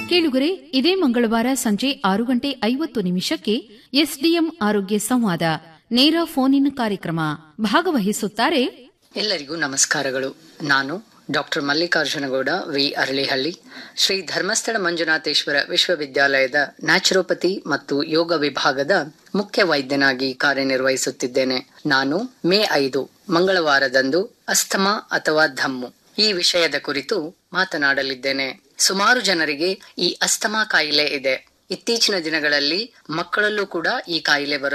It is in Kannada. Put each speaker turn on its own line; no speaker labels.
ಕೇಳುಗರೆ ಇದೇ ಮಂಗಳವಾರ ಸಂಜೆ ಆರು ಗಂಟೆ ಐವತ್ತು ನಿಮಿಷಕ್ಕೆ ಎಸ್ಡಿಎಂ ಆರೋಗ್ಯ ಸಂವಾದ ನೇರ ಫೋನ್ ಇನ್ ಕಾರ್ಯಕ್ರಮ ಭಾಗವಹಿಸುತ್ತಾರೆ
ಎಲ್ಲರಿಗೂ ನಮಸ್ಕಾರಗಳು ನಾನು ಡಾಕ್ಟರ್ ಮಲ್ಲಿಕಾರ್ಜುನಗೌಡ ವಿ ಅರಳಿಹಳ್ಳಿ ಶ್ರೀ ಧರ್ಮಸ್ಥಳ ಮಂಜುನಾಥೇಶ್ವರ ವಿಶ್ವವಿದ್ಯಾಲಯದ ನ್ಯಾಚುರೋಪತಿ ಮತ್ತು ಯೋಗ ವಿಭಾಗದ ಮುಖ್ಯ ವೈದ್ಯನಾಗಿ ಕಾರ್ಯನಿರ್ವಹಿಸುತ್ತಿದ್ದೇನೆ ನಾನು ಮೇ ಐದು ಮಂಗಳವಾರದಂದು ಅಸ್ತಮಾ ಅಥವಾ ಧಮ್ಮು ಈ ವಿಷಯದ ಕುರಿತು ಮಾತನಾಡಲಿದ್ದೇನೆ ಸುಮಾರು ಜನರಿಗೆ ಈ ಅಸ್ತಮಾ ಕಾಯಿಲೆ ಇದೆ ಇತ್ತೀಚಿನ ದಿನಗಳಲ್ಲಿ ಮಕ್ಕಳಲ್ಲೂ ಕೂಡ ಈ ಕಾಯಿಲೆ ಬರುತ್ತದೆ